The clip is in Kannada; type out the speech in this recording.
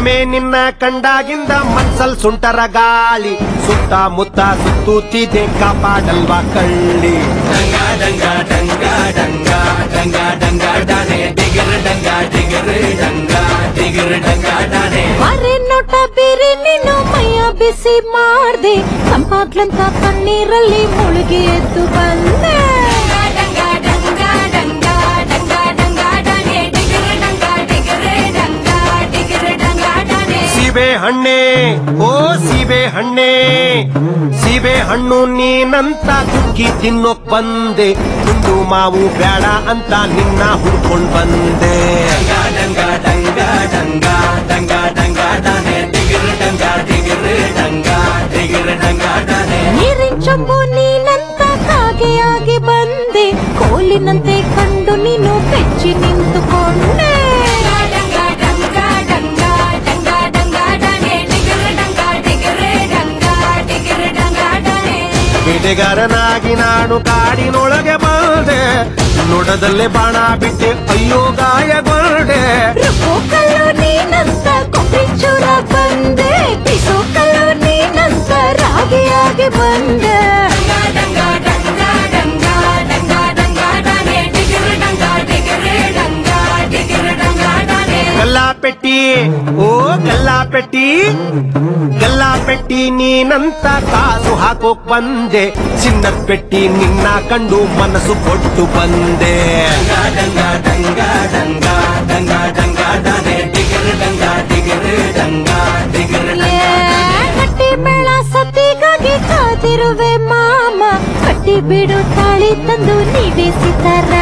ಒಮ್ಮೆ ನಿನ್ನ ಕಂಡಾಗಿಂದ ಮನ್ಸಲ್ ಸುಂಟರ ಗಾಳಿ ಸುತ್ತ ಮುತ್ತ ಸುತ್ತೂತಿದೆ ಕಾಪಾಡಲ್ವಾ ಕಳ್ಳಿ ಅರೆ ನೋಟ ಬೇರೆ ನೀನು ಮೈಯ ಬಿಸಿ ಮಾಡ್ದೆ ತಂಪಾಗ್ಲಂತ ಕಣ್ಣೀರಲ್ಲಿ ಮುಳುಗಿ ಎದ್ದು ಬಂದೆ ಸೀಬೆ ಹಣ್ಣೆ ಓ ಸೀಬೆ ಹಣ್ಣೆ ಸೀಬೆ ಹಣ್ಣು ನೀನಂತ ಕುಕ್ಕಿ ತಿನ್ನೋಕ್ ಬಂದೆ ತುಂಡು ಮಾವು ಬೇಡ ಅಂತ ನಿನ್ನ ಹುಡ್ಕೊಂಡ್ ಬಂದೆ ನೀರಿನ ಚಂಬು ನೀನಂತ ಕಾಗೆಯಾಗಿ ಬಂದೆ ಕೋಲಿನಂತೆ ಕಂಡು ನೀನು ಬೆಚ್ಚಿ ನಿಂತುಕೊಂಡೆ ಬೇಟೆಗಾರನಾಗಿ ನಾನು ಕಾಡಿನೊಳಗೆ ಬಂದೆ ನೋಡದಲ್ಲೇ ಬಾಣ ಬಿಟ್ಟೆ ಅಯ್ಯೋ ಗಾಯಗೊಂಡೆ ರುಬ್ಬೋ ಕಲ್ಲು ನೀನಂತ ಕೊಬ್ಬರಿ ಚೂರ ಬಂದೆ ಬಿಸೋ ಕಲ್ಲು ನೀನಂತ ರಾಗಿಯಾಗಿ ಬಂದೆ ಗಲ್ಲಾಪೆಟ್ಟಿ ಓ ಗಲ್ಲಾಪೆಟ್ಟಿ ಗಲ್ಲಾಪೆಟ್ಟಿ ನೀನಂತ ಕಾಸು ಹಾಕೋಕ್ ಬಂದೆ ಚಿನ್ನದ ಪೆಟ್ಟಿ ನಿನ್ನ ಕಂಡು ಮನಸ್ಸು ಕೊಟ್ಟು ಬಂದೆ ಏ, ಗಟ್ಟಿ ಮೇಳ ಸತಿಗಾಗಿ ಕಾದಿರುವೆ ಮಾಮ ಕಟ್ಟಿ ಬಿಡು ತಾಳಿ ತಂದು ನೀವೇ ಸಿತಾರ